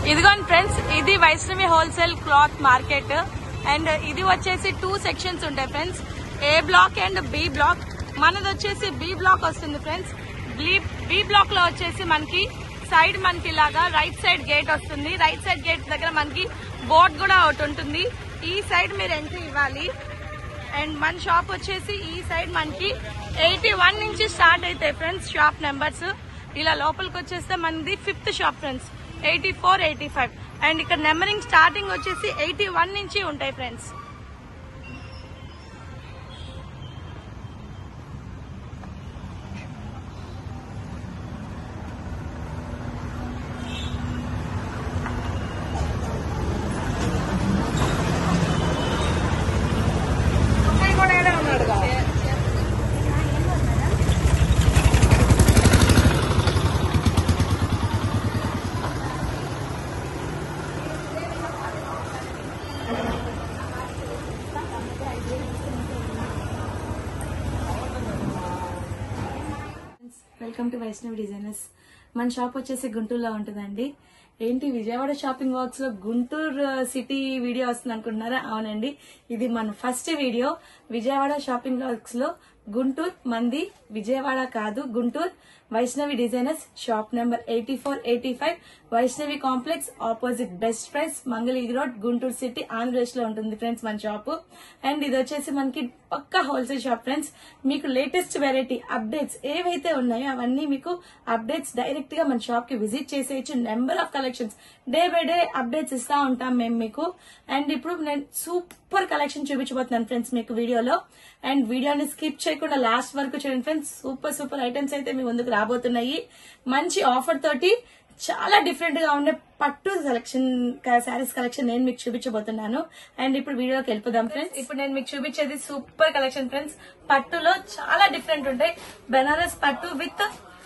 ఇదిగోండి ఫ్రెండ్స్ ఇది Vaishnavi wholesale cloth market and ఇది వచ్చేసి టూ సెక్షన్స్ ఉంటాయి friends A block and B block మనది వచ్చేసి బి బ్లాక్ వస్తుంది ఫ్రెండ్స్ బి బ్లాక్ లో వచ్చేసి మనకి సైడ్ మనకి ఇలాగా రైట్ సైడ్ గేట్ వస్తుంది రైట్ సైడ్ గేట్ దగ్గర మనకి బోర్డ్ కూడా ఒకటి ఉంటుంది ఈ సైడ్ మీరు ఎంట్రీ ఇవ్వాలి అండ్ మన షాప్ వచ్చేసి ఈ సైడ్ మనకి ఎయిటీ వన్ నుంచి స్టార్ట్ అవుతాయి ఫ్రెండ్స్ షాప్ నెంబర్స్ ఇలా లోపలికి వచ్చేస్తే మనది fifth shop friends eighty four eighty five and ఇక్కడ నెంబరింగ్ స్టార్టింగ్ వచ్చేసి ఎయిటీ వన్ నుంచి ఉంటాయి friends welcome to Vaishnavi designers మన షాప్ వచ్చేసి గుంటూరులో ఉంటుందండి ఏంటి విజయవాడ షాపింగ్ వాక్స్ లో గుంటూరు సిటీ వీడియో వస్తుంది అనుకుంటున్నారా అవునండి ఇది మన first video Vijayawada shopping walks లో గుంటూరు మంది విజయవాడ కాదు Guntur Vaishnavi designers shop number eighty four eighty five Vaishnavi complex opposite best price Mangalagiri road Guntur city Andhra Pradesh లో ఉంటుంది ఫ్రెండ్స్ మన షాప్ అండ్ ఇది వచ్చేసి మనకి పక్కా హోల్సేల్ షాప్ ఫ్రెండ్స్ మీకు లేటెస్ట్ వెరైటీ అప్డేట్స్ ఏవైతే ఉన్నాయో అవన్నీ మీకు అప్డేట్స్ డైరెక్ట్ గా మన షాప్ కి విజిట్ చేసేయచ్చు number of collections day by day updates ఇస్తా ఉంటాం మేము మీకు అండ్ ఇప్పుడు నేను సూపర్ కలెక్షన్ చూపించబోతున్నాను ఫ్రెండ్స్ మీకు వీడియోలో అండ్ వీడియోని స్కిప్ చేయకుండా లాస్ట్ వరకు చూడండి ఫ్రెండ్స్ సూపర్ సూపర్ ఐటమ్స్ అయితే మీ ముందుకు రాబోతున్నాయి మంచి ఆఫర్ తోటి చాలా డిఫరెంట్ గా ఉండే పట్టు సెలక్షన్ శారీస్ కలెక్షన్ నేను మీకు చూపించబోతున్నాను అండ్ ఇప్పుడు వీడియోకి వెళ్ళిపోదాం ఫ్రెండ్స్ ఇప్పుడు నేను మీకు చూపించేది సూపర్ కలెక్షన్ ఫ్రెండ్స్ పట్టులో చాలా డిఫరెంట్ ఉంటాయి బెనారస్ పట్టు విత్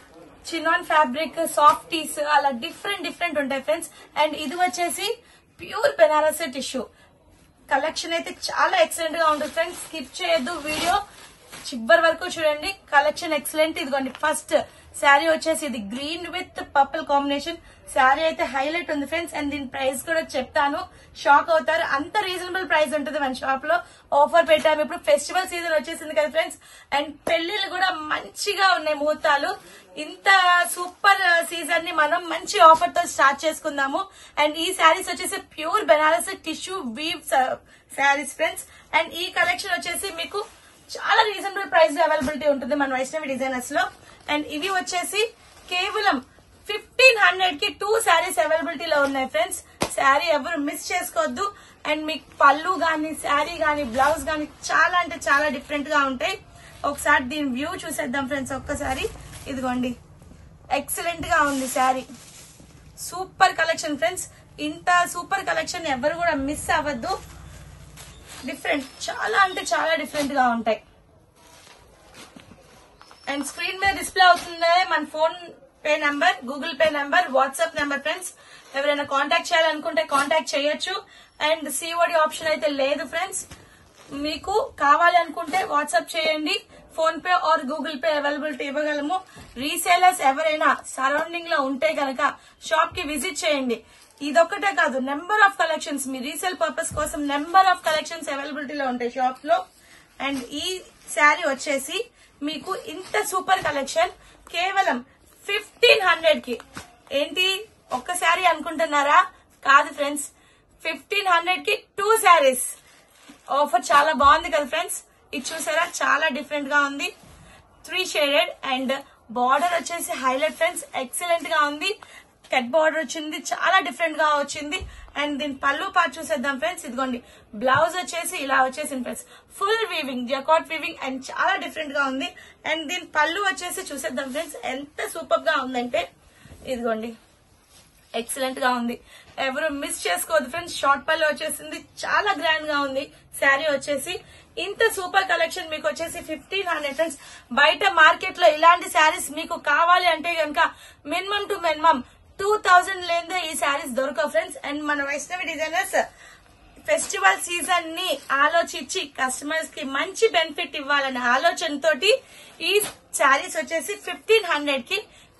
చినాన్ ఫ్యాబ్రిక్ సాఫ్ట్ టీస్ అలా డిఫరెంట్ డిఫరెంట్ ఉంటాయి ఫ్రెండ్స్ అండ్ ఇది వచ్చేసి ప్యూర్ బెనారస్ టిష్యూ కలెక్షన్ అయితే చాలా ఎక్సలెంట్ గా ఉంటుంది ఫ్రెండ్స్ స్కిప్ చేయొద్దు వీడియో చివరి వరకు చూడండి కలెక్షన్ ఎక్సలెంట్ ఇదిగోండి ఫస్ట్ శారీ వచ్చేసి ఇది green with purple combination sari అయితే హైలైట్ ఉంది ఫ్రెండ్స్ అండ్ దీని ప్రైస్ కూడా చెప్తాను షాక్ అవుతారు అంత రీజనబుల్ ప్రైస్ ఉంటుంది మన షాప్ లో ఆఫర్ పెట్టాము ఇప్పుడు ఫెస్టివల్ సీజన్ వచ్చేసింది కదా ఫ్రెండ్స్ అండ్ పెళ్లిళ్ళు కూడా మంచిగా ఉన్నాయి ముహూర్తాలు ఇంత సూపర్ సీజన్ ని మనం మంచి ఆఫర్ తో స్టార్ట్ చేసుకుందాము అండ్ ఈ శారీస్ వచ్చేసి pure Banaras tissue weave saris friends and ఈ కలెక్షన్ వచ్చేసి మీకు చాలా రీజనబుల్ ప్రైస్ లో అవైలబిలిటీ ఉంటుంది మన వైష్ణవి డిజైనర్స్ లో అండ్ ఇవి వచ్చేసి కేవలం ఫిఫ్టీన్ హండ్రెడ్ కి టూ శారీస్ అవైలబిలిటీలో ఉన్నాయి ఫ్రెండ్స్ శారీ ఎవరు మిస్ చేసుకోవద్దు అండ్ మీకు పళ్ళు గాని శారీ గాని బ్లౌజ్ గాని చాలా అంటే చాలా డిఫరెంట్ గా ఉంటాయి ఒకసారి దీని వ్యూ చూసేద్దాం ఫ్రెండ్స్ ఒక్కసారి ఇదిగోండి ఎక్సలెంట్ గా ఉంది శారీ సూపర్ కలెక్షన్ ఫ్రెండ్స్ ఇంత సూపర్ కలెక్షన్ ఎవరు కూడా మిస్ అవ్వద్దు డిఫరెంట్ చాలా అంటే చాలా డిఫరెంట్ గా ఉంటాయి అండ్ స్క్రీన్ మీద డిస్ప్లే అవుతుందే మన PhonePe number Google Pay number WhatsApp number friends ఎవరైనా కాంటాక్ట్ చేయాలనుకుంటే కాంటాక్ట్ చేయొచ్చు అండ్ సిఓడి ఆప్షన్ అయితే లేదు ఫ్రెండ్స్ మీకు కావాలి అనుకుంటే వాట్సాప్ చేయండి PhonePe or Google Pay availability ఇవ్వగలము రీసేలర్స్ ఎవరైనా సరౌండింగ్ లో ఉంటే గనక షాప్ కి విజిట్ చేయండి ఇదొక్కటే కాదు నెంబర్ ఆఫ్ కలెక్షన్స్ మీ రీసేల్ పర్పస్ కోసం నెంబర్ ఆఫ్ కలెక్షన్స్ అవైలబిలిటీలో ఉంటాయి షాప్ లో అండ్ ఈ శారీ వచ్చేసి మీకు ఇంత సూపర్ కలెక్షన్ కేవలం ఫిఫ్టీన్ హండ్రెడ్ కి ఏంటి ఒక్క శారీ అనుకుంటున్నారా కాదు ఫ్రెండ్స్ ఫిఫ్టీన్ హండ్రెడ్ కి టూ శారీస్ ఆఫర్ చాలా బాగుంది కదా ఫ్రెండ్స్ ఇది చూసారా చాలా డిఫరెంట్ గా ఉంది త్రీ షేడెడ్ అండ్ బార్డర్ వచ్చేసి హైలైట్ ఫ్రెండ్స్ ఎక్సలెంట్ గా ఉంది కట్ బార్డర్ వచ్చింది చాలా డిఫరెంట్ గా వచ్చింది అండ్ దీని పళ్ళు పార్ట్ చూసేద్దాం ఫ్రెండ్స్ ఇదిగోండి బ్లౌజ్ వచ్చేసి ఇలా వచ్చేసింది friends full weaving jacquard weaving and చాలా డిఫరెంట్ గా ఉంది అండ్ దీని పళ్ళు వచ్చేసి చూసేద్దాం ఫ్రెండ్స్ ఎంత సూపర్ గా ఉందంటే ఇదిగోండి ఎక్సలెంట్ గా ఉంది ఎవరు మిస్ చేసుకోవద్దు ఫ్రెండ్స్ షార్ట్ పళ్ళు వచ్చేసింది చాలా గ్రాండ్ గా ఉంది శారీ వచ్చేసి ఇంత సూపర్ కలెక్షన్ మీకు వచ్చేసి ఫిఫ్టీన్ హండ్రెడ్ ఫ్రెండ్స్ బయట మార్కెట్ లో ఇలాంటి శారీస్ మీకు కావాలి అంటే గనక minimum two minimum two thousand లేదే ఈ శారీస్ దొరకవు ఫ్రెండ్స్ అండ్ మన వైష్ణవి డిజైనర్స్ ఫెస్టివల్ సీజన్ ని ఆలోచించి కస్టమర్స్ కి మంచి బెనిఫిట్ ఇవ్వాలనే ఆలోచనతోటి ఈ శారీస్ వచ్చేసి ఫిఫ్టీన్ హండ్రెడ్ కి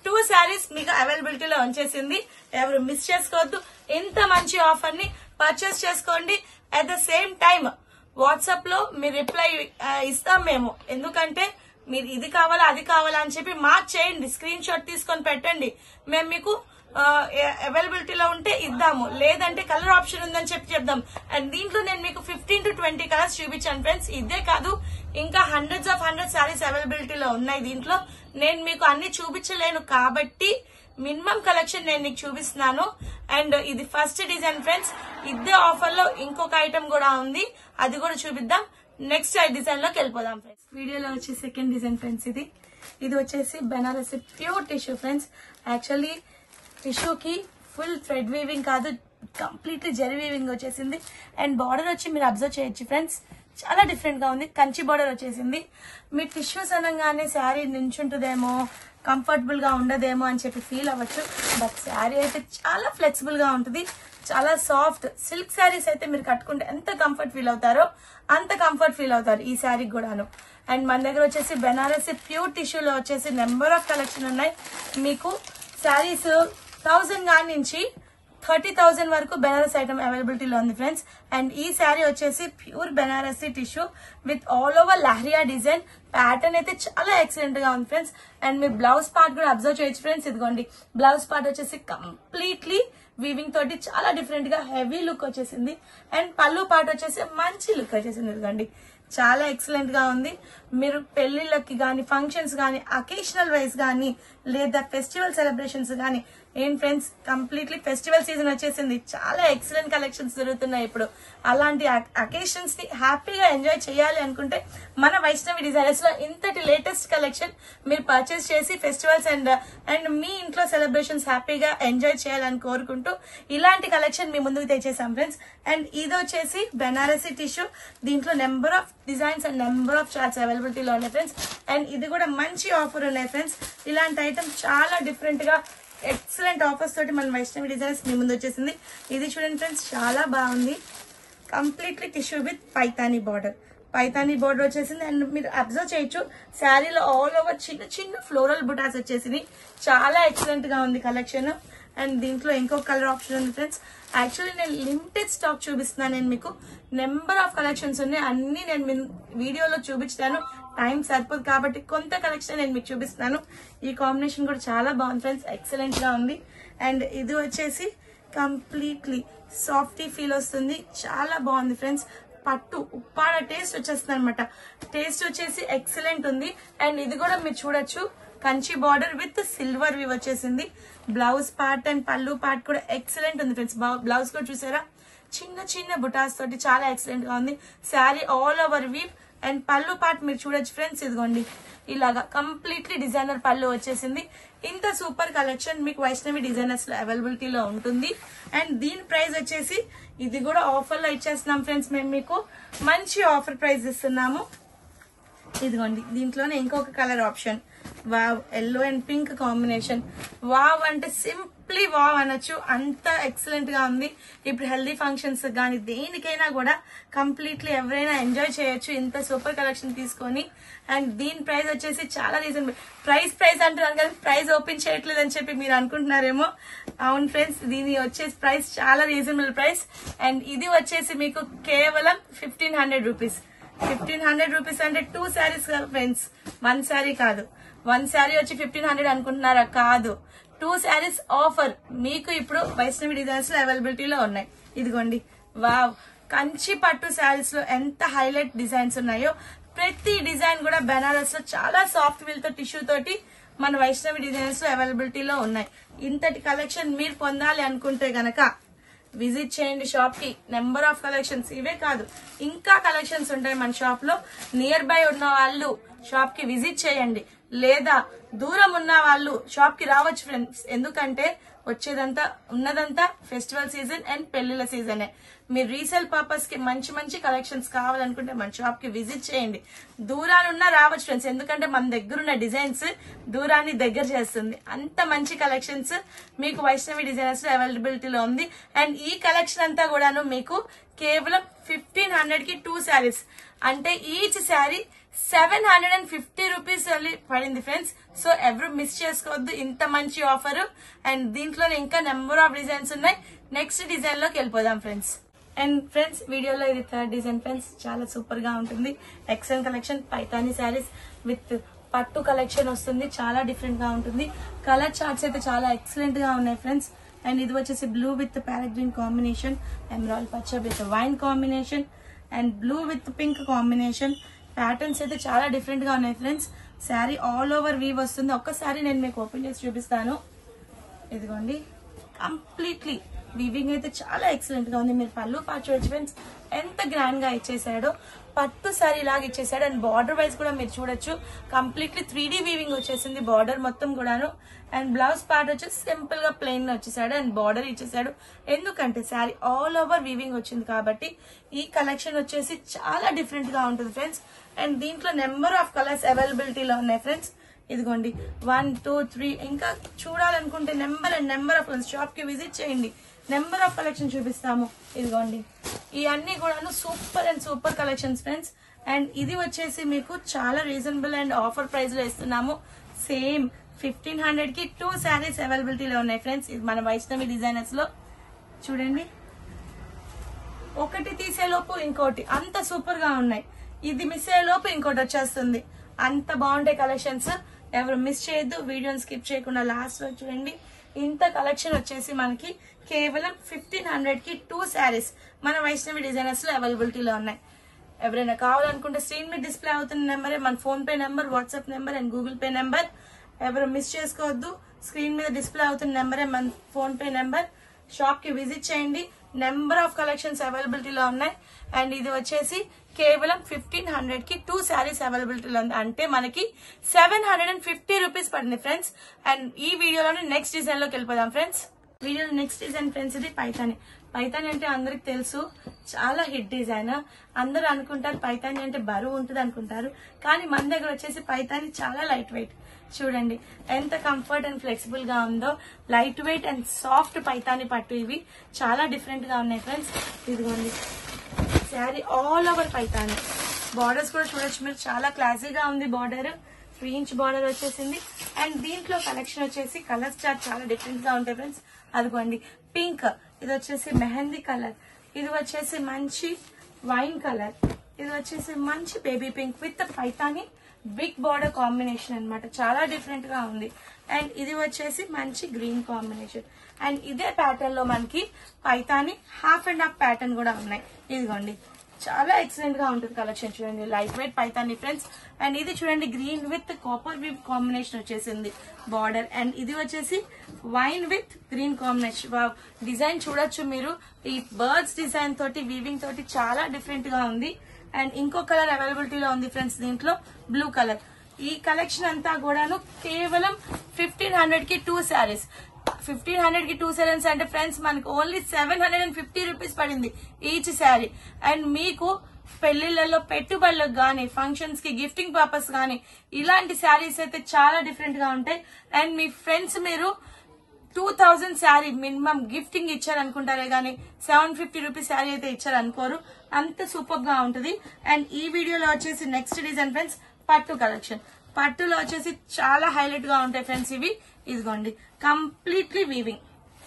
టూ శారీస్ మీకు అవైలబిలిటీలో ఉంచేసింది ఎవరు మిస్ చేసుకోవద్దు ఇంత మంచి ఆఫర్ ని పర్చేస్ చేసుకోండి at the same time WhatsApp లో మీరు రిప్లై ఇస్తాం మేము ఎందుకంటే మీరు ఇది కావాలా అది కావాలా అని చెప్పి మార్క్ చేయండి స్క్రీన్ షాట్ తీసుకొని పెట్టండి మేము మీకు అవైలబిలిటీలో ఉంటే ఇద్దాము లేదంటే కలర్ ఆప్షన్ ఉందని చెప్పి చెప్దాం అండ్ దీంట్లో నేను మీకు ఫిఫ్టీన్ టు ట్వంటీ కలర్స్ చూపించాను ఫ్రెండ్స్ ఇదే కాదు ఇంకా హండ్రెడ్స్ ఆఫ్ హండ్రెడ్ శారీస్ అవైలబిలిటీలో ఉన్నాయి దీంట్లో నేను మీకు అన్ని చూపించలేను కాబట్టి మినిమం కలెక్షన్ నేను నీకు చూపిస్తున్నాను అండ్ ఇది ఫస్ట్ డిజైన్ ఫ్రెండ్స్ ఇదే ఆఫర్ లో ఇంకొక ఐటమ్ కూడా ఉంది అది కూడా చూపిద్దాం నెక్స్ట్ డిజైన్ లోకి వెళ్ళిపోదాం ఫ్రెండ్స్ వీడియోలో వచ్చే సెకండ్ డిజైన్ ఫ్రెండ్స్ ఇది ఇది వచ్చేసి Banaras pure tissue friends actually టిష్యూకి ఫుల్ థ్రెడ్ వీవింగ్ కాదు కంప్లీట్లీ జెరీ వీవింగ్ వచ్చేసింది అండ్ బార్డర్ వచ్చి మీరు అబ్జర్వ్ చేయొచ్చు ఫ్రెండ్స్ చాలా డిఫరెంట్ గా ఉంది కంచి బార్డర్ వచ్చేసింది మీ టిష్యూస్ అనగానే శారీ నించుంటుందేమో కంఫర్టబుల్ గా ఉండదేమో అని చెప్పి ఫీల్ అవ్వచ్చు బట్ శారీ అయితే చాలా ఫ్లెక్సిబుల్ గా ఉంటుంది చాలా సాఫ్ట్ సిల్క్ శారీస్ అయితే మీరు కట్టుకుంటే ఎంత కంఫర్ట్ ఫీల్ అవుతారో అంత కంఫర్ట్ ఫీల్ అవుతారు ఈ శారీకి కూడాను అండ్ మన దగ్గర వచ్చేసి బెనారసి ప్యూర్ టిష్యూలో వచ్చేసి నెంబర్ ఆఫ్ కలెక్షన్ ఉన్నాయి మీకు శారీస్ థౌజండ్ కాడి నుంచి థర్టీ థౌసండ్ వరకు బెనారస్ ఐటమ్ అవైలబిలిటీలో ఉంది ఫ్రెండ్స్ అండ్ ఈ శారీ వచ్చేసి pure Banarasi tissue with all over leheriya design pattern అయితే చాలా ఎక్సలెంట్ గా ఉంది ఫ్రెండ్స్ అండ్ మీ బ్లౌజ్ పార్ట్ కూడా అబ్జర్వ్ చేయొచ్చు ఫ్రెండ్స్ ఇదిగోండి బ్లౌజ్ పార్ట్ వచ్చేసి కంప్లీట్లీ వీవింగ్ తోటి చాలా డిఫరెంట్ గా హెవీ లుక్ వచ్చేసింది అండ్ పళ్ళు పార్ట్ వచ్చేసి మంచి లుక్ వచ్చేసింది ఇదిగోండి చాలా ఎక్సలెంట్ గా ఉంది మీరు పెళ్లిళ్ళకి గానీ ఫంక్షన్స్ గానీ అకేషనల్ వైజ్ గానీ లేదా ఫెస్టివల్ సెలబ్రేషన్స్ గానీ ఏం ఫ్రెండ్స్ కంప్లీట్లీ ఫెస్టివల్ సీజన్ వచ్చేసింది చాలా ఎక్సలెంట్ కలెక్షన్స్ జరుగుతున్నాయి ఇప్పుడు అలాంటి అకేషన్స్ ని హ్యాపీగా ఎంజాయ్ చేయాలి అనుకుంటే మన వైష్ణవి డిజైనర్స్ లో ఇంతటి లేటెస్ట్ కలెక్షన్ మీరు పర్చేస్ చేసి ఫెస్టివల్స్ అండ్ అండ్ మీ ఇంట్లో సెలబ్రేషన్స్ హ్యాపీగా ఎంజాయ్ చేయాలని కోరుకుంటూ ఇలాంటి కలెక్షన్ మీ ముందుకు తెచ్చేసాం ఫ్రెండ్స్ అండ్ ఇది వచ్చేసి బెనారసీ టిష్యూ దీంట్లో number of designs and number of charts అవైలబిలిటీలో ఉన్నాయి ఫ్రెండ్స్ అండ్ ఇది కూడా మంచి ఆఫర్ ఉన్నాయి ఫ్రెండ్స్ ఇలాంటి ఐటమ్ చాలా డిఫరెంట్ గా ఎక్సలెంట్ ఆఫర్స్ తోటి మన వైష్ణవి డిజైన్స్ మీ ముందు వచ్చేసింది ఇది చూడండి ఫ్రెండ్స్ చాలా బాగుంది completely tissue with Paithani border Paithani border వచ్చేసింది అండ్ మీరు అబ్జర్వ్ చేయొచ్చు శారీలో ఆల్ ఓవర్ చిన్న చిన్న ఫ్లోరల్ బుటాస్ వచ్చేసింది చాలా ఎక్సలెంట్ గా ఉంది కలెక్షన్ అండ్ దీంట్లో ఇంకొక కలర్ ఆప్షన్ ఉంది ఫ్రెండ్స్ యాక్చువల్లీ నేను లిమిటెడ్ స్టాక్ చూపిస్తున్నాను నేను మీకు నెంబర్ ఆఫ్ కలెక్షన్స్ ఉన్నాయి అన్ని నేను మీ వీడియోలో చూపించాను టైం సరిపోదు కాబట్టి కొంత కలెక్షన్ నేను మీకు చూపిస్తున్నాను ఈ కాంబినేషన్ కూడా చాలా బాగుంది ఫ్రెండ్స్ ఎక్సలెంట్ గా ఉంది అండ్ ఇది వచ్చేసి కంప్లీట్లీ సాఫ్టీ ఫీల్ వస్తుంది చాలా బాగుంది ఫ్రెండ్స్ పట్టు ఉప్పాడ టేస్ట్ వచ్చేస్తుంది అనమాట టేస్ట్ వచ్చేసి ఎక్సలెంట్ ఉంది అండ్ ఇది కూడా మీరు చూడొచ్చు కంచి బార్డర్ విత్ సిల్వర్ వి వచ్చేసింది బ్లౌజ్ పార్ట్ అండ్ పళ్ళు పార్ట్ కూడా ఎక్సలెంట్ ఉంది ఫ్రెండ్స్ బ్లౌజ్ కూడా చూసారా చిన్న చిన్న బుటాస్ తోటి చాలా ఎక్సలెంట్ గా ఉంది sari all over weave and పళ్ళు పార్ట్ మీరు చూడొచ్చు ఫ్రెండ్స్ ఇదిగోండి ఇలాగా కంప్లీట్లీ డిజైనర్ పళ్ళు వచ్చేసింది ఇంత సూపర్ కలెక్షన్ మీకు వైష్ణవి డిజైనర్స్ లో అవైలబిలిటీలో ఉంటుంది అండ్ దీని ప్రైస్ వచ్చేసి ఇది కూడా ఆఫర్ లో ఇచ్చేస్తున్నాం ఫ్రెండ్స్ మేము మీకు మంచి ఆఫర్ ప్రైస్ ఇస్తున్నాము ఇదిగోండి దీంట్లోనే ఇంకొక colour option wow yellow and pink combination wow అంటే సింప్లీ వావ్ అనొచ్చు అంత ఎక్సలెంట్ గా ఉంది ఇప్పుడు హెల్దీ ఫంక్షన్స్ కానీ దేనికైనా కూడా కంప్లీట్లీ ఎవరైనా ఎంజాయ్ చేయొచ్చు ఇంత సూపర్ కలెక్షన్ తీసుకొని అండ్ దీని ప్రైస్ వచ్చేసి చాలా రీజనబుల్ ప్రైస్ ప్రైస్ అంటున్నాను కానీ ప్రైస్ ఓపెన్ చేయట్లేదు అని చెప్పి మీరు అనుకుంటున్నారేమో అవును ఫ్రెండ్స్ దీని వచ్చేసి ప్రైస్ చాలా రీజనబుల్ ప్రైస్ అండ్ ఇది వచ్చేసి మీకు కేవలం fifteen hundred rupees fifteen hundred rupees అంటే two saris friends one sari కాదు వన్ శారీ వచ్చి ఫిఫ్టీన్ హండ్రెడ్ అనుకుంటున్నారా కాదు టూ శారీస్ ఆఫర్ మీకు ఇప్పుడు వైష్ణవి డిజైన్స్ లో అవైలబిలిటీలో ఉన్నాయి ఇదిగోండి వావ్ కంచి పట్టు శారీస్ లో ఎంత హైలైట్ డిజైన్స్ ఉన్నాయో ప్రతి డిజైన్ కూడా బెనారస్ లో చాలా సాఫ్ట్ వీల్ తో టిష్యూ తోటి మన వైష్ణవి డిజైన్స్ లో అవైలబిలిటీలో ఉన్నాయి ఇంతటి కలెక్షన్ మీరు పొందాలి అనుకుంటే గనక విజిట్ చేయండి షాప్ కి నెంబర్ ఆఫ్ కలెక్షన్స్ ఇవే కాదు ఇంకా కలెక్షన్స్ ఉంటాయి మన షాప్ లో నియర్ బై ఉన్న వాళ్ళు షాప్ కి విజిట్ చేయండి లేదా దూరం ఉన్న వాళ్ళు షాప్ కి రావచ్చు ఫ్రెండ్స్ ఎందుకంటే వచ్చేదంతా ఉన్నదంతా ఫెస్టివల్ సీజన్ అండ్ పెళ్లిళ్ళ సీజనే మీరు రీసేల్ పర్పస్ కి మంచి మంచి కలెక్షన్స్ కావాలనుకుంటే మన షాప్ కి విజిట్ చేయండి దూరానున్నా రావచ్చు ఫ్రెండ్స్ ఎందుకంటే మన దగ్గర ఉన్న డిజైన్స్ దూరాన్ని దగ్గర చేస్తుంది అంత మంచి కలెక్షన్స్ మీకు వైష్ణవి డిజైనర్స్ లో అవైలబిలిటీలో ఉంది అండ్ ఈ కలెక్షన్ అంతా కూడాను మీకు కేవలం ఫిఫ్టీన్ హండ్రెడ్ కి టూ శారీస్ అంటే each sari seven hundred and fifty rupees పడింది ఫ్రెండ్స్ సో ఎవరు మిస్ చేసుకోవద్దు ఇంత మంచి ఆఫర్ అండ్ దీంట్లో ఇంకా నెంబర్ ఆఫ్ డిజైన్స్ ఉన్నాయి నెక్స్ట్ డిజైన్ లోకి వెళ్ళిపోదాం ఫ్రెండ్స్ అండ్ ఫ్రెండ్స్ వీడియోలో ఇది థర్డ్ డిజైన్ ఫ్రెండ్స్ చాలా సూపర్ గా ఉంటుంది excel collection Paithani saris with పట్టు కలెక్షన్ వస్తుంది చాలా డిఫరెంట్ గా ఉంటుంది కలర్ చార్ట్స్ అయితే చాలా ఎక్సలెంట్ గా ఉన్నాయి ఫ్రెండ్స్ అండ్ ఇది వచ్చేసి blue with parrot green combination emerald పచ్చ with wine combination and blue with pink combination patterns అయితే చాలా డిఫరెంట్ గా ఉన్నాయి friends sari all over weave వస్తుంది ఒక్కసారి నేను మీకు ఓపెన్ చేసి చూపిస్తాను ఇదిగోండి కంప్లీట్లీ వీవింగ్ అయితే చాలా ఎక్సలెంట్ గా ఉంది మీరు పళ్ళు పాటు చూడొచ్చు ఫ్రెండ్స్ ఎంత గ్రాండ్ గా ఇచ్చేసాడో పట్టు సారీ లాగా ఇచ్చేసాడు అండ్ బార్డర్ వైజ్ కూడా మీరు చూడొచ్చు కంప్లీట్లీ త్రీ డి వీవింగ్ వచ్చేసింది బార్డర్ మొత్తం కూడాను అండ్ బ్లౌజ్ పార్ట్ వచ్చేసి సింపుల్ గా ప్లెయిన్ లో వచ్చేసాడు అండ్ బార్డర్ ఇచ్చేసాడు ఎందుకంటే శారీ ఆల్ ఓవర్ వీవింగ్ వచ్చింది కాబట్టి ఈ కలెక్షన్ వచ్చేసి చాలా డిఫరెంట్ గా ఉంటుంది ఫ్రెండ్స్ అండ్ దీంట్లో నెంబర్ ఆఫ్ కలర్స్ అవైలబిలిటీలో ఉన్నాయి ఫ్రెండ్స్ ఇదిగోండి వన్ టూ త్రీ ఇంకా చూడాలనుకుంటే number and number of shop కి విజిట్ చేయండి నెంబర్ ఆఫ్ కలెక్షన్ చూపిస్తాము ఇదిగోండి ఇవన్నీ కూడాను super and super collections friends and ఇది వచ్చేసి మీకు చాలా రీజనబుల్ అండ్ ఆఫర్ ప్రైస్ లో ఇస్తున్నాము సేమ్ ఫిఫ్టీన్ హండ్రెడ్ కి టూ శారీస్ అవైలబిలిటీలో ఉన్నాయి ఫ్రెండ్స్ ఇది మన వైష్ణవి డిజైనర్స్ లో చూడండి ఒకటి తీసేలోపు ఇంకోటి అంత సూపర్ గా ఉన్నాయి ఇది మిస్ అయ్యేలోపు ఇంకోటి వచ్చేస్తుంది అంత బాగుంటాయి కలెక్షన్స్ ఎవరు మిస్ చేయొద్దు వీడియోని స్కిప్ చేయకుండా లాస్ట్ లో చూడండి ఇంత కలెక్షన్ వచ్చేసి మనకి కేవలం ఫిఫ్టీన్ హండ్రెడ్ కి టూ శారీస్ మన వైష్ణవి డిజైనర్స్ లో అవైలబిలిటీలో ఉన్నాయి ఎవరైనా కావాలనుకుంటే స్క్రీన్ మీద డిస్ప్లే అవుతున్న నెంబరే మన PhonePe number WhatsApp number and Google Pay number ఎవరు మిస్ చేసుకోవద్దు స్క్రీన్ మీద డిస్ప్లే అవుతున్న నెంబరే మన ఫోన్ పే నెంబర్ షాప్ కి విజిట్ చేయండి నెంబర్ ఆఫ్ కలెక్షన్స్ అవైలబిలిటీలో ఉన్నాయి అండ్ ఇది వచ్చేసి కేవలం ఫిఫ్టీన్ హండ్రెడ్ కి టూ శారీస్ అవైలబిలిటీలో ఉంది అంటే మనకి seven hundred and fifty rupees పడింది ఫ్రెండ్స్ అండ్ ఈ వీడియోలోనే నెక్స్ట్ డిజైన్ లోకి వెళ్ళిపోదాం friends video next design friends ఇది పైతాని పైతాని అంటే అందరికి తెలుసు చాలా హిట్ డిజైన్ అందరూ అనుకుంటారు పైతాని అంటే బరువు ఉంటుంది అనుకుంటారు కానీ మన దగ్గర వచ్చేసి పైతాని చాలా లైట్ వెయిట్ చూడండి ఎంత కంఫర్ట్ అండ్ ఫ్లెక్సిబుల్ గా ఉందో light weight and soft Paithani పట్టు ఇవి చాలా డిఫరెంట్ గా ఉన్నాయి ఫ్రెండ్స్ ఇదిగోండి sari all over Paithani borders కూడా చూడొచ్చు మీరు చాలా క్లాసీగా ఉంది బార్డర్ త్రీ ఇంచ్ బార్డర్ వచ్చేసింది అండ్ దీంట్లో కలెక్షన్ వచ్చేసి కలర్స్ చార్ట్ చాలా డిఫరెంట్ గా ఉంటాయి ఫ్రెండ్స్ అదిగోండి పింక్ ఇది వచ్చేసి మెహందీ కలర్ ఇది వచ్చేసి మంచి వైన్ కలర్ ఇది వచ్చేసి మంచి baby pink with Paithani big border combination అన్నమాట చాలా డిఫరెంట్ గా ఉంది అండ్ ఇది వచ్చేసి మంచి గ్రీన్ కాంబినేషన్ అండ్ ఇదే ప్యాటర్న్ లో మనకి Paithani half and half pattern కూడా ఉన్నాయి ఇదిగోండి చాలా ఎక్సలెంట్ గా ఉంటుంది కలెక్షన్ చూడండి light weight Paithani friends and ఇది చూడండి green with copper with combination వచ్చేసింది బార్డర్ అండ్ ఇది వచ్చేసి wine with green combination design చూడొచ్చు మీరు ఈ బర్డ్స్ డిజైన్ తోటి వీవింగ్ తోటి చాలా డిఫరెంట్ గా ఉంది అండ్ ఇంకో కలర్ అవైలబిలిటీలో ఉంది ఫ్రెండ్స్ దీంట్లో బ్లూ కలర్ ఈ కలెక్షన్ అంతా కూడాను కేవలం ఫిఫ్టీన్ హండ్రెడ్ కి టూ శారీస్ ఫిఫ్టీన్ హండ్రెడ్ కి టూ శారీస్ అంటే ఫ్రెండ్స్ మనకి only seven hundred and fifty rupees పడింది ఈచ్ శారీ అండ్ మీకు పెళ్లిళ్లలో పెట్టుబడులకు గానీ ఫంక్షన్స్ కి గిఫ్టింగ్ పర్పస్ గానీ ఇలాంటి శారీస్ అయితే చాలా డిఫరెంట్ గా ఉంటాయి అండ్ మీ ఫ్రెండ్స్ మీరు two thousand sari minimum gifting ఇచ్చారనుకుంటారే గానీ సెవెన్ ఫిఫ్టీ రూపీస్ శారీ అయితే ఇచ్చారనుకోరు అంత సూపర్ గా ఉంటుంది అండ్ ఈ వీడియోలో వచ్చేసి నెక్స్ట్ డిజైన్ ఫ్రెండ్స్ పట్టు కలెక్షన్ పట్టులో వచ్చేసి చాలా హైలైట్ గా ఉంటాయి ఫ్రెండ్స్ ఇవి ఇదిగోండి కంప్లీట్లీ వీవింగ్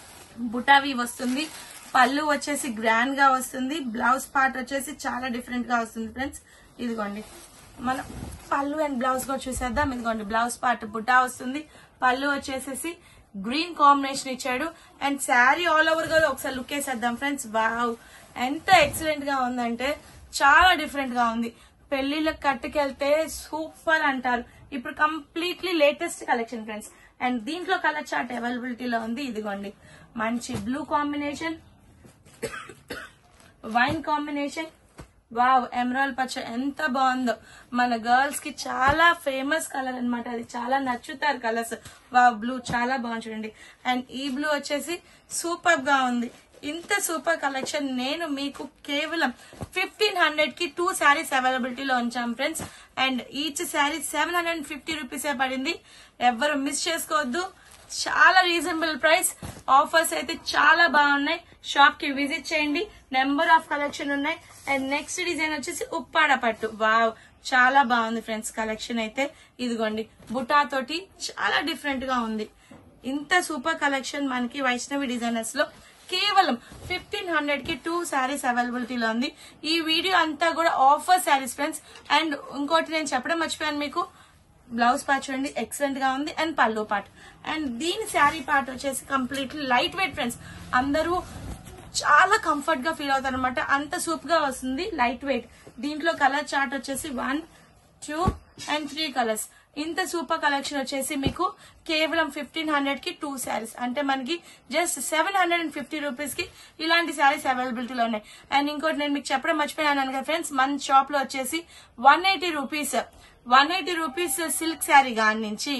బుటా వీవ్ వస్తుంది పళ్ళు వచ్చేసి గ్రాండ్ గా వస్తుంది బ్లౌజ్ పార్ట్ వచ్చేసి చాలా డిఫరెంట్ గా వస్తుంది ఫ్రెండ్స్ ఇదిగోండి మన పళ్ళు అండ్ బ్లౌజ్ కూడా చూసేద్దాం ఇదిగోండి బ్లౌజ్ పార్ట్ బుటా వస్తుంది పళ్ళు వచ్చేసేసి గ్రీన్ కాంబినేషన్ ఇచ్చాడు అండ్ శారీ ఆల్ ఓవర్ గా ఒకసారి లుక్ వేసేద్దాం ఫ్రెండ్స్ వావ్ ఎంత ఎక్సలెంట్ గా ఉందంటే చాలా డిఫరెంట్ గా ఉంది పెళ్లిళ్ళకి కట్టుకెళ్తే సూపర్ అంటారు ఇప్పుడు completely latest collection friends and దీంట్లో కలర్ చార్ట్ అవైలబిలిటీలో ఉంది ఇదిగోండి మంచి blue combination wine combination wow emerald పచ్చ ఎంత బాగుందో మన గర్ల్స్ కి చాలా ఫేమస్ కలర్ అన్నమాట అది చాలా నచ్చుతారు కలర్స్ వావ్ బ్లూ చాలా బాగుంది చూడండి అండ్ ఈ బ్లూ వచ్చేసి సూపర్ గా ఉంది ఇంత సూపర్ కలెక్షన్ నేను మీకు కేవలం ఫిఫ్టీన్ హండ్రెడ్ కి టూ శారీస్ అవైలబిలిటీలో ఉంచాం friends and each sari seven hundred and fifty రూపీసే పడింది ఎవరు మిస్ చేసుకోవద్దు చాలా రీజనబుల్ ప్రైస్ ఆఫర్స్ అయితే చాలా బాగున్నాయి షాప్ కి విజిట్ చేయండి నెంబర్ ఆఫ్ కలెక్షన్ ఉన్నాయి అండ్ నెక్స్ట్ డిజైన్ వచ్చేసి ఉప్పాడ పట్టు వావ్ చాలా బాగుంది ఫ్రెండ్స్ కలెక్షన్ అయితే ఇదిగోండి బుటా తోటి చాలా డిఫరెంట్ గా ఉంది ఇంత సూపర్ కలెక్షన్ మనకి వైష్ణవి డిజైనర్స్ లో కేవలం ఫిఫ్టీన్ హండ్రెడ్ కి టూ శారీస్ అవైలబిలిటీలో ఉంది ఈ వీడియో అంతా కూడా ఆఫర్ శారీస్ ఫ్రెండ్స్ అండ్ ఇంకోటి నేను చెప్పడం మర్చిపోయాను మీకు బ్లౌజ్ పార్ట్ చూడండి ఎక్సలెంట్ గా ఉంది అండ్ పళ్ళు పార్ట్ అండ్ దీని శారీ పార్ట్ వచ్చేసి కంప్లీట్లీ లైట్ వెయిట్ ఫ్రెండ్స్ అందరూ చాలా కంఫర్ట్ గా ఫీల్ అవుతారు అనమాట అంత సూప్ గా వస్తుంది లైట్ వెయిట్ దీంట్లో కలర్ చార్ట్ వచ్చేసి one two and three colours ఇంత సూపర్ కలెక్షన్ వచ్చేసి మీకు కేవలం ఫిఫ్టీన్ హండ్రెడ్ కి టూ శారీస్ అంటే మనకి just seven hundred and fifty rupees కి ఇలాంటి శారీస్ అవైలబిలిటీలో ఉన్నాయి అండ్ ఇంకోటి నేను మీకు చెప్పడం మర్చిపోయాను కదా ఫ్రెండ్స్ మన షాప్ లో వచ్చేసి one eighty rupees one eighty rupees silk sari గాని నుంచి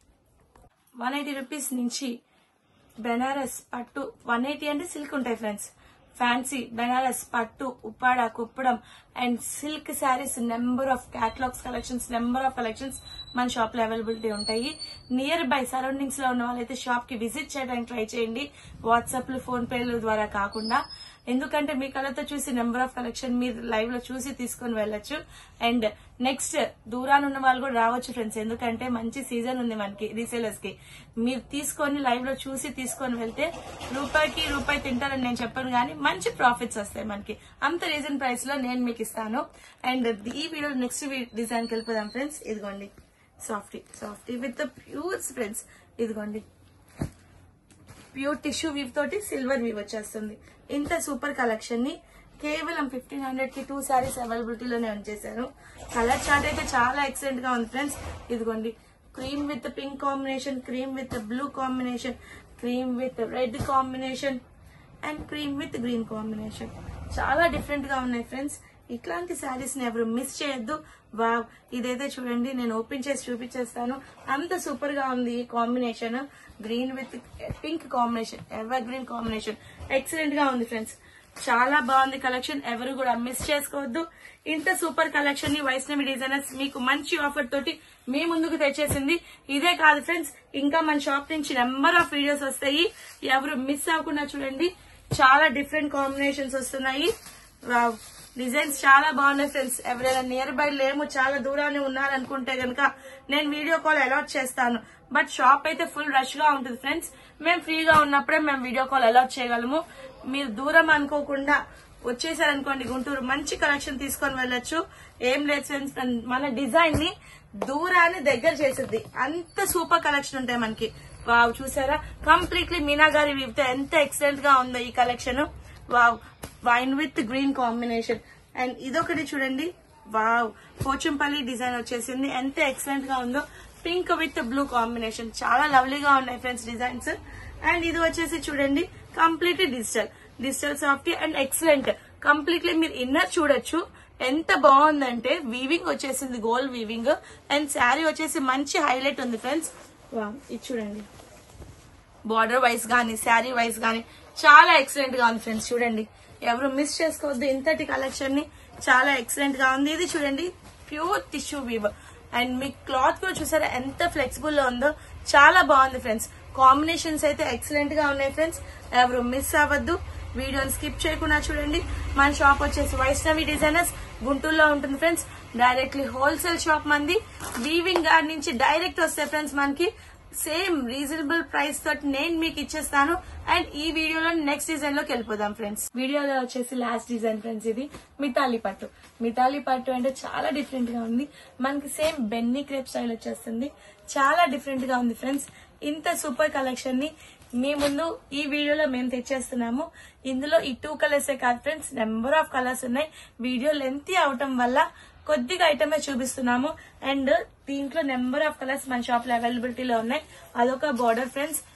వన్ ఎయిటీ రూపీస్ నుంచి బెనారస్ పట్టు వన్ ఎయిటీ అంటే సిల్క్ ఉంటాయి ఫ్రెండ్స్ ఫ్యాన్సీ బెనారస్ పట్టు Uppada Kuppadam and silk saris number of catalogues collections number of collections మన షాప్ లో అవైలబిలిటీ ఉంటాయి నియర్ బై సరౌండింగ్స్ లో ఉన్న వాళ్ళైతే షాప్ కి విజిట్ చేయడానికి ట్రై చేయండి వాట్సాప్ లు ఫోన్ పేలు ద్వారా కాకుండా ఎందుకంటే మీ కళ్ళతో చూసి నెంబర్ ఆఫ్ కలెక్షన్ మీరు లైవ్ లో చూసి తీసుకొని వెళ్ళొచ్చు అండ్ నెక్స్ట్ దూరాన ఉన్న వాళ్ళు కూడా రావచ్చు ఫ్రెండ్స్ ఎందుకంటే మంచి సీజన్ ఉంది మనకి రీసేలర్స్ కి మీరు తీసుకొని లైవ్ లో చూసి తీసుకొని వెళ్తే రూపాయికి రూపాయి తింటారని నేను చెప్పను కానీ మంచి ప్రాఫిట్స్ వస్తాయి మనకి అంత రీజన్ ప్రైస్ లో నేను మీకు ఇస్తాను అండ్ ఈ వీడియో నెక్స్ట్ డిజైన్ కి వెళ్ళిపోదాం ఫ్రెండ్స్ ఇదిగోండి సాఫ్టీ సాఫ్టీ విత్ ప్యూర్స్ ఫ్రెండ్స్ ఇదిగోండి ప్యూర్ టిష్యూ వీవ్ తోటి సిల్వర్ వీవ్ వచ్చేస్తుంది ఇంత సూపర్ కలెక్షన్ ని కేవలం ఫిఫ్టీన్ హండ్రెడ్ కి టూ సారీస్ అవైలబిలిటీలోనే ఉంచేశాను కలర్ చార్ట్ అయితే చాలా ఎక్సలెంట్ గా ఉంది ఫ్రెండ్స్ ఇదిగోండి cream with pink combination cream with blue combination cream with red combination and cream with green combination చాలా డిఫరెంట్ గా ఉన్నాయి ఫ్రెండ్స్ ఇట్లాంటి శారీస్ ని ఎవరు మిస్ చేయొద్దు వావ్ ఇదైతే చూడండి నేను ఓపెన్ చేసి చూపించేస్తాను అంత సూపర్ గా ఉంది ఈ combination green with pink combination evergreen combination excellent గా ఉంది ఫ్రెండ్స్ చాలా బాగుంది కలెక్షన్ ఎవరు కూడా మిస్ చేసుకోవద్దు ఇంత సూపర్ కలెక్షన్ ని వైష్ణవి డిజైనర్స్ మీకు మంచి ఆఫర్ తోటి మీ ముందుకు తెచ్చేసింది ఇదే కాదు ఫ్రెండ్స్ ఇంకా మన షాప్ నుంచి నెంబర్ ఆఫ్ వీడియోస్ వస్తాయి ఎవరు మిస్ అవ్వకుండా చూడండి చాలా డిఫరెంట్ కాంబినేషన్స్ వస్తున్నాయి వావ్ డిజైన్స్ చాలా బాగున్నాయి ఫ్రెండ్స్ ఎవరైనా నియర్ బై లేము చాలా దూరాన్ని ఉన్నారనుకుంటే గనక నేను వీడియో కాల్ అలాట్ చేస్తాను బట్ షాప్ అయితే ఫుల్ రష్ గా ఉంటుంది ఫ్రెండ్స్ మేము ఫ్రీగా ఉన్నప్పుడే మేము వీడియో కాల్ అలాట్ చేయగలము మీరు దూరం అనుకోకుండా వచ్చేసారనుకోండి గుంటూరు మంచి కలెక్షన్ తీసుకొని వెళ్ళొచ్చు ఏం లేదు ఫ్రెండ్స్ మన డిజైన్ ని దూరాన్ని దగ్గర చేసేది అంత సూపర్ కలెక్షన్ ఉంటాయి మనకి వావ్ చూసారా కంప్లీట్లీ మీనా గారి వీవితో ఎంత ఎక్సలెంట్ గా ఉందో ఈ collection wow wine with green combination and ఇదొకటి చూడండి వావ్ పోచంపల్లి డిజైన్ వచ్చేసింది ఎంత ఎక్సలెంట్ గా ఉందో పింక్ విత్ బ్లూ కాంబినేషన్ చాలా లవ్లీగా ఉన్నాయి ఫ్రెండ్స్ డిజైన్స్ అండ్ ఇది వచ్చేసి చూడండి completely digital digital soft and excellent completely మీరు ఇన్నర్ చూడొచ్చు ఎంత బాగుందంటే వీవింగ్ వచ్చేసింది గోల్డ్ వీవింగ్ అండ్ శారీ వచ్చేసి మంచి హైలైట్ ఉంది ఫ్రెండ్స్ ఇది చూడండి బార్డర్ వైస్ గానీ శారీ వైస్ గానీ చాలా ఎక్సలెంట్ గా ఉంది ఫ్రెండ్స్ చూడండి ఎవరు మిస్ చేసుకోవద్దు ఇంతటి కలెక్షన్ ని చాలా ఎక్సలెంట్ గా ఉంది ఇది చూడండి ప్యూర్ టిష్యూ వీవ్ అండ్ మీ క్లాత్ కూడా చూసారా ఎంత ఫ్లెక్సిబుల్ లో ఉందో చాలా బాగుంది ఫ్రెండ్స్ కాంబినేషన్స్ అయితే ఎక్సలెంట్ గా ఉన్నాయి ఫ్రెండ్స్ ఎవరు మిస్ అవ్వద్దు వీడియోని స్కిప్ చేయకుండా చూడండి మన షాప్ వచ్చేసి వైష్ణవి డిజైనర్స్ గుంటూరులో ఉంటుంది ఫ్రెండ్స్ డైరెక్ట్లీ హోల్సేల్ షాప్ మంది వీవింగ్ గార్డ్ నుంచి డైరెక్ట్ వస్తాయి ఫ్రెండ్స్ మనకి సేమ్ రీజనబుల్ ప్రైస్ తోటి నేను మీకు ఇచ్చేస్తాను అండ్ ఈ వీడియోలో నెక్స్ట్ డిజైన్ లోకి వెళ్ళిపోదాం ఫ్రెండ్స్ వీడియోలో వచ్చేసి లాస్ట్ డిజైన్ ఫ్రెండ్స్ ఇది మితాలి పట్టు మితాలి పట్టు అంటే చాలా డిఫరెంట్ గా ఉంది మనకి సేమ్ బెన్నీ క్రేప్ స్టైల్ వచ్చేస్తుంది చాలా డిఫరెంట్ గా ఉంది ఫ్రెండ్స్ ఇంత సూపర్ కలెక్షన్ ని మీ ముందు ఈ వీడియోలో మేము తెచ్చేస్తున్నాము ఇందులో ఈ టూ కలర్స్ కాదు ఫ్రెండ్స్ నెంబర్ ఆఫ్ కలర్స్ ఉన్నాయి వీడియో లెంతీ అవటం వల్ల కొద్దిగా ఐటమే చూపిస్తున్నాము అండ్ దీంట్లో నెంబర్ ఆఫ్ కలర్స్ మన షాప్ లో అవైలబిలిటీలో ఉన్నాయి అదొక బార్డర్ ఫ్రెండ్స్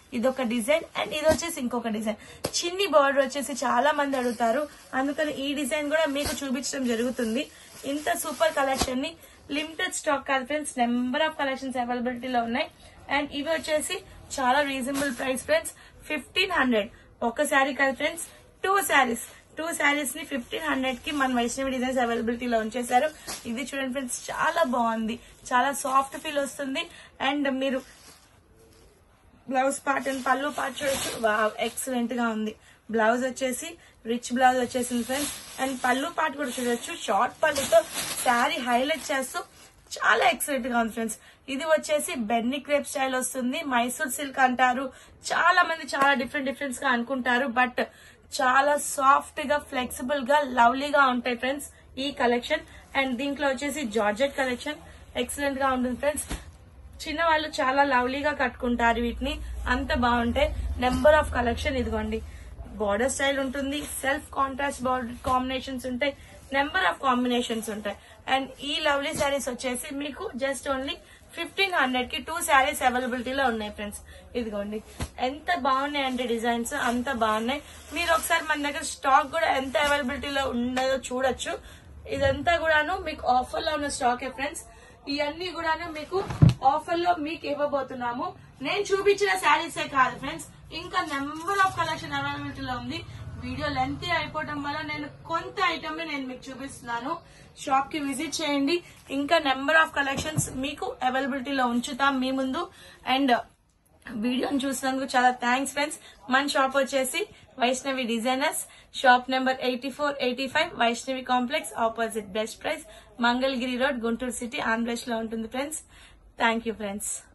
ఇదొక డిజైన్ అండ్ ఇది వచ్చేసి ఇంకొక డిజైన్ చిన్ని బార్డర్ వచ్చేసి చాలా మంది అడుగుతారు అందుకని ఈ డిజైన్ కూడా మీకు చూపించడం జరుగుతుంది ఇంత సూపర్ కలెక్షన్ ని లిమిటెడ్ స్టాక్ కాదు ఫ్రెండ్స్ నెంబర్ ఆఫ్ కలెక్షన్స్ అవైలబిలిటీలో ఉన్నాయి అండ్ ఇవి వచ్చేసి చాలా reasonable price friends fifteen hundred ఒక శారీ కాదు friends two saris two saris ని ఫిఫ్టీన్ హండ్రెడ్ కి మన వైష్ణవి డిజైన్స్ అవైలబిలిటీలో ఉంచేశారు ఇది చూడండి ఫ్రెండ్స్ చాలా బాగుంది చాలా సాఫ్ట్ ఫీల్ వస్తుంది అండ్ మీరు బ్లౌజ్ పార్ట్ అండ్ పళ్ళు పార్ట్ చూడొచ్చు వావ్ ఎక్సలెంట్ గా ఉంది బ్లౌజ్ వచ్చేసి రిచ్ బ్లౌజ్ వచ్చేసింది ఫ్రెండ్స్ అండ్ పళ్ళు పార్ట్ కూడా చూడొచ్చు షార్ట్ పళ్ళుతో శారీ హైలైట్ చేస్తూ చాలా ఎక్సలెంట్ గా ఉంది ఫ్రెండ్స్ ఇది వచ్చేసి బెన్ని క్రేప్ స్టైల్ వస్తుంది మైసూర్ సిల్క్ అంటారు చాలా మంది చాలా డిఫరెంట్ డిఫరెంట్స్ గా అనుకుంటారు బట్ చాలా సాఫ్ట్ గా ఫ్లెక్సిబుల్ గా లవ్లీగా ఉంటాయి ఫ్రెండ్స్ ఈ కలెక్షన్ అండ్ దీంట్లో వచ్చేసి జార్జెట్ కలెక్షన్ ఎక్సలెంట్ గా ఉంటుంది ఫ్రెండ్స్ చిన్న వాళ్ళు చాలా లవ్లీగా కట్టుకుంటారు వీటిని అంత బాగుంటాయి నెంబర్ ఆఫ్ కలెక్షన్ ఇదిగోండి బార్డర్ స్టైల్ ఉంటుంది సెల్ఫ్ కాంట్రాస్ట్ బార్డర్ కాంబినేషన్స్ ఉంటాయి నెంబర్ ఆఫ్ కాంబినేషన్స్ ఉంటాయి అండ్ ఈ లవ్లీ శారీస్ వచ్చేసి మీకు జస్ట్ ఓన్లీ ఫిఫ్టీన్ హండ్రెడ్ కి టూ శారీస్ అవైలబిలిటీలో ఉన్నాయి ఫ్రెండ్స్ ఇదిగోండి ఎంత బాగున్నాయి అంటే డిజైన్స్ అంత బాగున్నాయి మీరు ఒకసారి మన దగ్గర స్టాక్ కూడా ఎంత అవైలబిలిటీలో ఉండదో చూడొచ్చు ఇదంతా కూడాను మీకు ఆఫర్ లో ఉన్న స్టాకే ఫ్రెండ్స్ ఇవన్నీ కూడాను మీకు ఆఫర్ లో మీకు ఇవ్వబోతున్నాము నేను చూపించిన శారీసే కాదు ఫ్రెండ్స్ ఇంకా నెంబర్ ఆఫ్ కలెక్షన్ అవైలబిలిటీలో ఉంది వీడియో లెంత్ అయిపోవడం వల్ల నేను కొంత ఐటమ్ నేను మీకు చూపిస్తున్నాను షాప్ కి విజిట్ చేయండి ఇంకా నెంబర్ ఆఫ్ కలెక్షన్స్ మీకు అవైలబిలిటీలో ఉంచుతాం మీ ముందు అండ్ వీడియోని చూసినందుకు చాలా థ్యాంక్స్ ఫ్రెండ్స్ మన షాప్ వచ్చేసి Vaishnavi designers shop number eighty four eighty five Vaishnavi complex opposite best price Mangalagiri road Guntur city Andhra Pradesh లో ఉంటుంది ఫ్రెండ్స్ థ్యాంక్ యూ ఫ్రెండ్స్